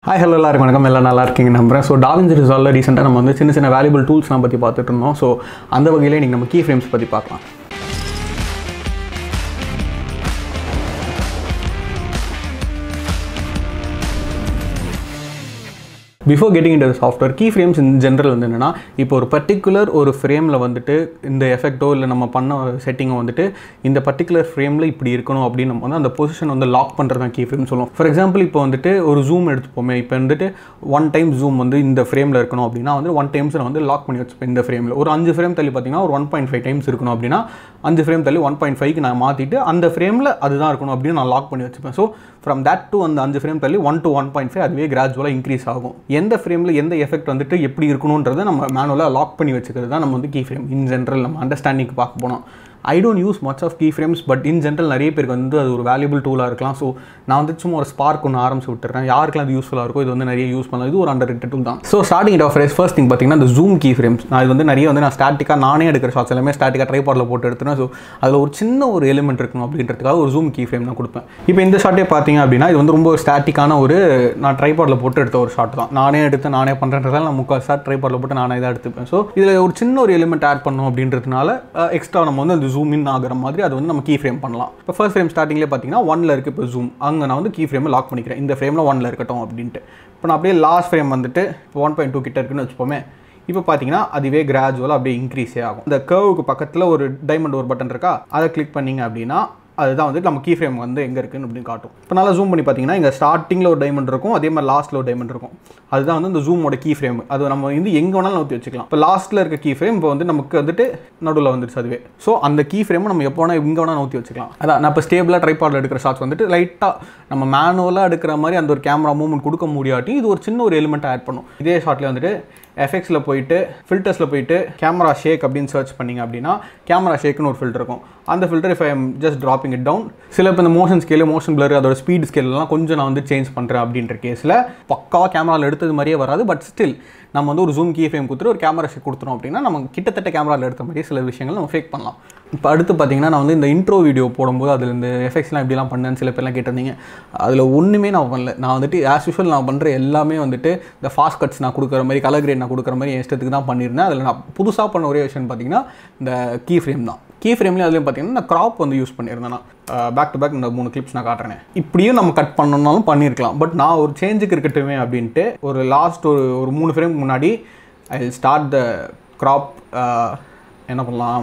hi hello எல்லாருக்கும் வணக்கம் எல்லாம் நல்லா இருக்கீங்க நம்புறேன் ஸோ டாவின்ஸ் ரிசால்வில் ரீசெண்டாக நம்ம வந்து சின்ன சின்ன வேல்யூபிள் டூல்ஸ்லாம் பற்றி பார்த்துட்டு இருந்தோம் ஸோ அந்த வகையில் இன்றைக்கி நம்ம கீ ஃப்ரேம்ஸ் பற்றி பார்க்கலாம் before getting in software key frames in general வந்து என்னென்னா இப்போ ஒரு பர்டிகுலர் ஒரு ஃப்ரேமில் வந்துட்டு இந்த எஃபெக்ட்டோ இல்லை நம்ம பண்ண செட்டிங்கோ வந்துட்டு இந்த பர்டிகுலர் ஃப்ரேமில் இப்படி இருக்கணும் அப்படின்னு நம்ம வந்து அந்த பொசிஷன் வந்து லாக் பண்ணுறது தான் கீ ஃப்ரேம் சொல்லுவோம் ஃபார் எக்ஸாம்பிள் இப்போ வந்துட்டு ஒரு ஜூம் எடுத்துப்போமே இப்போ வந்துட்டு ஒன் டைம் ஜூம் வந்து இந்த ஃப்ரேமில் இருக்கணும் அப்படின்னா வந்து ஒன் டைம்ஸ் நான் வந்து லாக் பண்ணி வச்சுப்பேன் இந்த ஃப்ரேமில் ஒரு அஞ்சு ஃப்ரேம் தள்ளி பார்த்தீங்கன்னா ஒரு ஒன் பாயிண்ட் ஃபைவ் டைம்ஸ் இருக்கணும் அப்படின்னா அஞ்சு ஃப்ரேம் தள்ளி ஒன் பாயிண்ட் ஃபைவ்க்கு நான் மாற்றிட்டு அந்த ஃப்ரேமில் அதுதான் இருக்கணும் அப்படின்னு நான் லாக் பண்ணி வச்சுப்பேன் ஸோ ஃப்ரம் தட் டு அந்த அஞ்சு ஃப்ரேம் தள்ளி one to one point five அதுவே கிராஜுவலாக இன்க்ரீஸ் ஆகும் எந்த ஃப்ரேமில் எந்த எஃபெக்ட் வந்துட்டு எப்படி இருக்கணுன்றதை நம்ம மேனுவலாக லாக் பண்ணி வச்சுக்கிறது தான் நம்ம வந்து கீ ஃப்ரேம் இன் ஜென்ரல் நம்ம அண்டர்ஸ்டாண்டிங் பார்க்க போனோம் I don't use much of key frames but in general நிறைய பேருக்கு வந்து அது ஒரு வேல்யூபிள் டூலாக இருக்கலாம் ஸோ நான் வந்து சும்மா ஒரு ஸ்பார்க் ஒன்று ஆரம்பிச்சு விட்டுறேன் யாருக்கெல்லாம் அது யூஸ்ஃபுல்லாக இருக்கோ இது வந்து நிறைய யூஸ் பண்ணலாம் இது ஒரு அண்டர் ரேட்டட் டூல் தான் so starting off race first thing பார்த்தீங்கன்னா இந்த ஜூம் கீ ஃப்ரேம்ஸ் நான் இது வந்து நிறைய வந்து நான் ஸ்டாட்டிக்காக நானே எடுக்கிற ஷாட்ஸ் எல்லாமே ஸ்டாட்டிக்காக ட்ரைபாடில் போட்டு எடுத்துறேன் ஸோ அதில் ஒரு சின்ன ஒரு எலிமெண்ட் இருக்கணும் அப்படின்றதுக்காக ஒரு ஜூம் கீ ஃப்ரேம் நான் கொடுப்பேன் இப்போ இந்த ஷாட்டே பார்த்தீங்க அப்படின்னா இது வந்து ரொம்ப ஸ்டாட்டிக்கான ஒரு நான் ட்ரைபாடில் போட்டு எடுத்த ஒரு ஷாட் தான் நானே எடுத்து நானே பண்ணுறதுனால நான் முக்கால் ஷாட் ட்ரைபாடில் போட்டு நானே தான் எடுத்துப்பேன் ஸோ இதில் ஒரு சின்ன ஒரு எலிமெண்ட் ஆட் பண்ணணும் அப்படின்றதுனால எக்ஸ்ட்ரா நம்ம வந்து அந்த ஜூம் இன் ஆகிற மாதிரி அதை வந்து நம்ம கீ ஃப்ரேம் பண்ணலாம் இப்போ ஃபர்ஸ்ட் ஃப்ரேம் ஸ்டார்டிங்லேயே பார்த்தீங்கன்னா ஒன்ல இருக்குது இப்போ ஜூம் அங்கே நான் வந்து கீ ஃப்ரேமை லாக் பண்ணிக்கிறேன் இந்த ஃப்ரேமில் ஒன்ல இருக்கட்டும் அப்படின்ட்டு இப்போ நான் அப்படியே லாஸ்ட் ஃப்ரேம் வந்துட்டு இப்போ ஒன் பாயிண்ட் டூ கிட்ட இருக்குன்னு வச்சுப்போமே இப்போ பார்த்தீங்கன்னா அதுவே கிராஜுவலாக அப்படியே இன்க்ரீஸே ஆகும் இந்த கர்வுக்கு பக்கத்தில் ஒரு டைமண்ட் ஒரு பட்டன் இருக்கா அதை கிளிக் பண்ணிங்க அப்படின்னா அதுதான் வந்து நம்ம கீ ஃப்ரேம் வந்து எங்கே இருக்குன்னு அப்படின்னு காட்டும் இப்போ நல்லா ஜூம் பண்ணி பார்த்தீங்கன்னா இங்கே ஸ்டார்டிங்கில் ஒரு டைமண்ட் இருக்கும் அதே மாதிரி லாஸ்ட்டில் ஒரு டைமண்ட் இருக்கும் அதுதான் வந்து இந்த ஜூமோட கீ ஃப்ரேம் அது நம்ம வந்து எங்கே வேணாலும் ஊற்றி வச்சுக்கலாம் இப்போ லாஸ்ட்டில் இருக்க கீ ஃப்ரேம் இப்போ வந்து நமக்கு வந்துட்டு நடுவில் வந்துருச்சு அதுவே ஸோ அந்த கீ ஃப்ரேமை நம்ம எப்போ வேணால் எங்கே வேணால் ஊற்றி வச்சுக்கலாம் அதான் நான் இப்போ ஸ்டேபிளாக ட்ரைபாடில் எடுக்கிற ஷாட்ஸ் வந்துட்டு லைட்டாக நம்ம மேனுவலாக எடுக்கிற மாதிரி அந்த ஒரு கேமரா மூவ்மெண்ட் கொடுக்க முடியாட்டி இது ஒரு சின்ன ஒரு எலிமெண்ட்டை ஆட் பண்ணும் இதே ஷாட்டில் வந்துட்டு எஃபெக்ட்ஸில் போயிட்டு ஃபில்டர்ஸில் போயிட்டு கேமரா ஷேக் அப்படின்னு சர்ச் பண்ணிங்க அப்படின்னா கேமரா ஷேக்குன்னு ஒரு ஃபில்டர் இருக்கும் அந்த filter if I am just dropping it down சில இப்போ இந்த மோஷன் ஸ்கேலு மோஷன் பிளர் அதோட ஸ்பீட் ஸ்கேல்லாம் கொஞ்சம் நான் வந்து சேஞ்ச் பண்ணுறேன் அப்படின்ற கேஸில் பக்காவாக கேமராவில் எடுத்தது மாதிரியே வராது பட் ஸ்டில் நம்ம வந்து ஒரு ஜூம் கீ ஃப்ரேம் கொடுத்துட்டு ஒரு கேமரா ஷேக் கொடுத்துரும் அப்படின்னா நம்ம கிட்டத்தட்ட கேமராவில் எடுத்த மாதிரியே சில விஷயங்கள் நம்ம ஃபேக் பண்ணலாம் இப்போ அடுத்து பார்த்தீங்கன்னா நான் வந்து இந்த இன்ட்ரோ வீடியோ போடும்போது அதில் இந்த எஃபெக்ட்ஸ்லாம் எப்படிலாம் பண்ணேன்னு சில பேர்லாம் கேட்டிருந்தீங்க அதில் ஒன்றுமே நான் பண்ணல நான் வந்துட்டு ஆஸ் யூஷுவல் நான் பண்ணுற எல்லாமே வந்துட்டு இந்த ஃபாஸ்ட் கட்ஸ் நான் கொடுக்குற மாதிரி கலர் கிரேட் நான் கொடுக்குற மாதிரி என் இஷ்டத்துக்கு தான் பண்ணியிருந்தேன் அதில் நான் புதுசாக பண்ண ஒரே விஷயம் பார்த்தீங்கன்னா இந்த கீ ஃப்ரேம் தான் கீ ஃப்ரேம்லேயும் அதுலேயும் பார்த்தீங்கன்னா நான் க்ராப் வந்து யூஸ் பண்ணியிருந்தேன் நான் பேக் டு பேக் இந்த மூணு கிளிப்ஸ் நான் காட்டுறேன் இப்படியும் நம்ம கட் பண்ணணும்னாலும் பண்ணியிருக்கலாம் பட் நான் ஒரு சேஞ்சுக்கு இருக்கட்டுமே அப்படின்ட்டு ஒரு லாஸ்ட் ஒரு ஒரு மூணு ஃப்ரேம் முன்னாடி ஐ ஸ்டார்ட் த க்ராப் என்ன பண்ணலாம்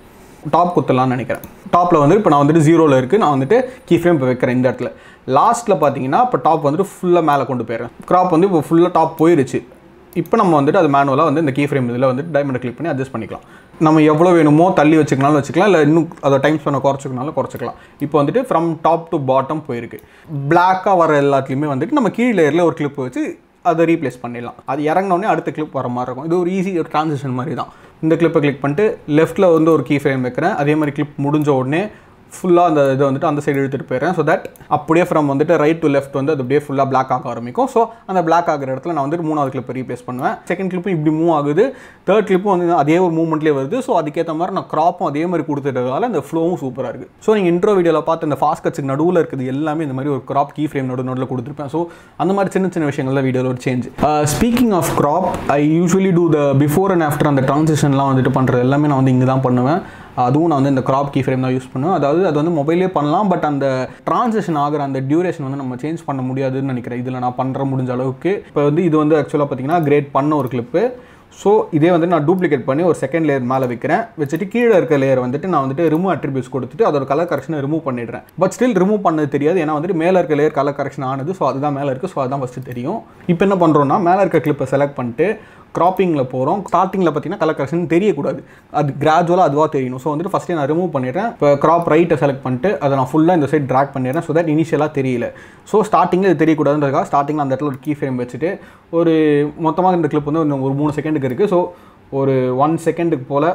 டாப் குத்தலாம்னு நினைக்கிறேன் டாப்பில் வந்து இப்போ நான் வந்துட்டு ஜீரோவில் இருக்குது நான் வந்துட்டு கீ ஃப்ரேம் இப்போ வைக்கிறேன் இந்த இடத்துல லாஸ்ட்டில் பார்த்தீங்கன்னா இப்போ டாப் வந்துட்டு ஃபுல்லாக மேலே கொண்டு போயிடுறேன் க்ராப் வந்து இப்போ ஃபுல்லாக டாப் போயிருச்சு இப்போ நம்ம வந்துட்டு அது மேனுவலாக வந்து இந்த கீ ஃப்ரேம் இதில் வந்துட்டு டைமண்டை கிளிக் பண்ணி அட்ஜஸ்ட் பண்ணிக்கலாம் நம்ம எவ்வளோ வேணுமோ தள்ளி வச்சுக்கனாலும் வச்சுக்கலாம் இல்லை இன்னும் அதை டைம் ஸ்பெண்ணை குறைச்சிக்கனாலும் குறைச்சிக்கலாம் இப்போ வந்துட்டு ஃப்ரம் டாப் டு பாட்டம் போயிருக்கு பிளாக்காக வர எல்லாத்துலேயுமே வந்துட்டு நம்ம கீழ் லேயரில் ஒரு கிளிப் வச்சு அதை ரீப்ளேஸ் பண்ணிடலாம் அது இறங்கினோடனே அடுத்த கிளிப் வர மாதிரி இருக்கும் இது ஒரு ஈஸி ஒரு ட்ரான்சிஷன் மாதிரி தான் இந்த கிளிப்பை கிளிக் பண்ணிட்டு லெஃப்ட்டில் வந்து ஒரு கீ ஃப்ரேம் வைக்கிறேன் அதே மாதிரி கிளிப் முடிஞ்ச உடனே ஃபுல்லாக அந்த இதை வந்துட்டு அந்த சைடு எடுத்துகிட்டு போயிடுறேன் ஸோ தட் அப்படியே ஃப்ரம் வந்துட்டு ரைட் டு லெஃப்ட் வந்து அது அப்படியே ஃபுல்லாக பிளாக் ஆக ஆரம்பிக்கும் ஸோ அந்த பிளாக் ஆகிற இடத்துல நான் வந்துட்டு மூணாவது கிளிப்பை ரீப்ளேஸ் பண்ணுவேன் செகண்ட் கிளிப்பும் இப்படி மூவ் ஆகுது தேர்ட் கிளிப்பும் வந்து அதே ஒரு மூவ்மெண்ட்லேயே வருது ஸோ அதுக்கேற்ற மாதிரி நான் க்ராப்பும் அதே மாதிரி கொடுத்துட்டதால அந்த ஃப்ளோவும் சூப்பராக இருக்குது ஸோ நீங்கள் இன்ட்ரோ வீடியோவில் பார்த்து இந்த ஃபாஸ்ட் கட்ஸுக்கு நடுவில் இருக்குது எல்லாமே இந்த மாதிரி ஒரு க்ராப் கீ ஃப்ரேம் நடு நடுவில் கொடுத்துருப்பேன் ஸோ அந்த மாதிரி சின்ன சின்ன விஷயங்கள்ல வீடியோவில் ஒரு change speaking of crop I usually do the before and after அந்த ட்ரான்சிஷன்லாம் வந்துட்டு பண்ணுறது எல்லாமே நான் வந்து இங்கே தான் பண்ணுவேன் அதுவும் நான் வந்து இந்த க்ராப் கீ ஃப்ரேம் தான் யூஸ் பண்ணுவேன் அதாவது அது வந்து மொபைலே பண்ணலாம் பட் அந்த ட்ரான்சேஷன் ஆகிற அந்த டியூரேஷன் வந்து நம்ம சேஞ்ச் பண்ண முடியாதுன்னு நினைக்கிறேன் இதில் நான் பண்ணுற முடிஞ்ச அளவுக்கு இப்போ வந்து இது வந்து ஆக்சுவலாக பார்த்தீங்கன்னா கிரேட் பண்ண ஒரு கிளிப்பு ஸோ இதே வந்து நான் டூப்ளிகேட் பண்ணி ஒரு செகண்ட் லேயர் மேலே வைக்கிறேன் வச்சுட்டு கீழே இருக்க லேயர் வந்துட்டு நான் வந்துட்டு ரிமூவ் அட்ரிபியூஸ் கொடுத்துட்டு அதோட கலர் கரெக்ஷனை ரிமூவ் பண்ணிடுறேன் பட் ஸ்டில் ரிமூவ் பண்ணது தெரியாது ஏன்னா வந்துட்டு மேலே இருக்க லேயர் கலர் கரெக்ஷன் ஆனது ஸோ அதுதான் மேலே இருக்குது ஸோ அதுதான் ஃபஸ்ட்டு தெரியும் இப்போ என்ன பண்ணுறோம்னா மேலே இருக்க கிளிப்பை செலக்ட் பண்ணிட்டு க்ராப்பிங்கில் போகிறோம் ஸ்டார்டிங்கில் பார்த்தீங்கன்னா கலர் கரெக்ஷன் தெரியக்கூடாது அது கிராஜுவலாக அதுவாக தெரியணும் ஸோ வந்துட்டு ஃபஸ்ட்டே நான் ரிமூவ் பண்ணிடுறேன் இப்போ க்ராப் ரைட்டை செலக்ட் பண்ணிட்டு அதை நான் ஃபுல்லாக இந்த சைட் ட்ராக் பண்ணிடுறேன் ஸோ தட் இனிஷியலாக தெரியல ஸோ ஸ்டார்டிங்கில் இது தெரியக்கூடாதுன்றதுக்காக ஸ்டார்டிங்கில் அந்த இடத்துல ஒரு கீ ஃப்ரேம் வச்சுட்டு ஒரு மொத்தமாக இந்த கிளிப் வந்து இன்னும் ஒரு மூணு செகண்டுக்கு இருக்குது ஸோ ஒரு ஒன் செகண்டுக்கு போல்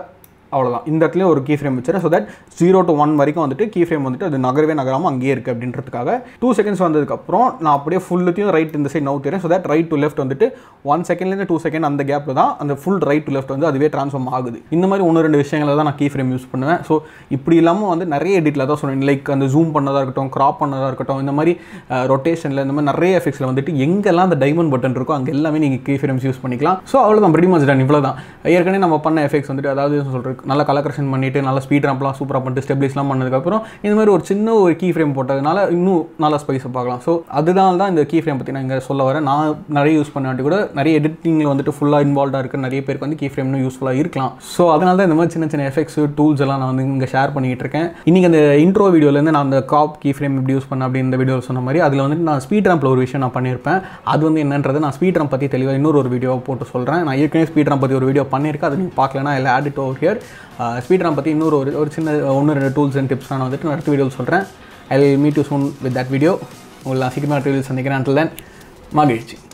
அவ்வளோதான் இந்த இடத்துல ஒரு கீ ஃப்ரேம் வச்சுறேன் so that zero to one வரைக்கும் வந்துட்டு கீ ஃப்ரேம் வந்துட்டு அது நகரவே நகராமல் அங்கேயே இருக்குது அப்படின்றதுக்காக டூ செகண்ட்ஸ் வந்ததுக்கப்புறம் நான் அப்படியே ஃபுல்லுத்தையும் ரைட் இந்த சைட் நவுத்துறேன் so that right to left வந்துட்டு ஒன் செகண்ட்லேருந்து டூ செகண்ட் அந்த கேப்பில் தான் அந்த ஃபுல் ரைட் டு லெஃப்ட் வந்து அதுவே ட்ரான்ஸ்ஃபார்ம் ஆகுது இந்த மாதிரி ஒன்று ரெண்டு விஷயங்களை தான் நான் கீ ஃப்ரேம் யூஸ் பண்ணுவேன் ஸோ இப்படி இல்லாமல் வந்து நிறைய எடிட்டில் தான் சொன்னேன் லைக் அந்த ஜூம் பண்ணதாக இருக்கட்டும் கிராப் பண்ணதாக இருக்கட்டும் இந்த மாதிரி ரொட்டேஷனில் இந்த மாதிரி நிறைய எஃபெக்ட்ஸில் வந்துட்டு எங்கெல்லாம் அந்த டைமண்ட் பட்டன் இருக்கோ அங்கே எல்லாமே நீங்கள் கீ ஃப்ரேம்ஸ் யூஸ் பண்ணிக்கலாம் ஸோ அவ்வளோதான் pretty much done இவ்வளோ தான் ஏற்கனவே நம்ம பண்ண எஃபெக்ட்ஸ் வந்துட்டு அதாவது சொல்கிறது நல்லா கலர் கரெக்ஷன் பண்ணிட்டு நல்லா ஸ்பீட் ரேம்ப்லாம் சூப்பராக பண்ணிட்டு ஸ்டெபிலைஸ்லாம் பண்ணதுக்கப்புறம் இந்த மாதிரி ஒரு சின்ன ஒரு கீ ஃப்ரேம் போட்டதுனால இன்னும் நல்லா ஸ்பைஸை பார்க்கலாம் ஸோ அதனால தான் இந்த கீ ஃப்ரேம் பற்றி நான் இங்கே சொல்ல வரேன் நான் நிறைய யூஸ் பண்ணாட்டி கூட நிறைய எடிட்டிங்கில் வந்துட்டு ஃபுல்லாக இன்வால்வ்டாக இருக்க நிறைய பேருக்கு வந்து கீ ஃப்ரேம்னு யூஸ்ஃபுல்லாக இருக்கலாம் ஸோ அதனால தான் இந்த மாதிரி சின்ன சின்ன எஃபெக்ட்ஸ் டூல்ஸ் எல்லாம் நான் வந்து இங்கே ஷேர் பண்ணிட்டு இருக்கேன் இன்றைக்கி அந்த இன்ட்ரோ வீடியோலேருந்து நான் அந்த காப் கீ ஃப்ரேம் எப்படி யூஸ் பண்ண அப்படின்னு இந்த வீடியோ சொன்ன மாதிரி அதில் வந்துட்டு நான் ஸ்பீட் ரேம்பில் ஒரு விஷயம் நான் பண்ணியிருப்பேன் அது வந்து என்னன்றது நான் ஸ்பீட் ரேம்ப் பற்றி தெளிவாக இன்னொரு ஒரு வீடியோ போட்டு சொல்கிறேன் நான் ஏற்கனவே ஸ்பீட் ரேம்ப் பற்றி ஒரு வீடியோ பண்ணியிருக்கேன் அது நீங்கள் பார்க்கலனா இல்லை add it over here speed ramp பற்றி இன்னொரு ஒரு ஒரு சின்ன ஒன்று ரெண்டு டூல்ஸ் அண்ட் டிப்ஸ் நான் வந்துட்டு நான் அடுத்த வீடியோ சொல்கிறேன் I will meet you soon with that video உங்களை நான் சீக்கிரமாக வீடியோ சந்திக்கிறேன் until then மகிழ்ச்சி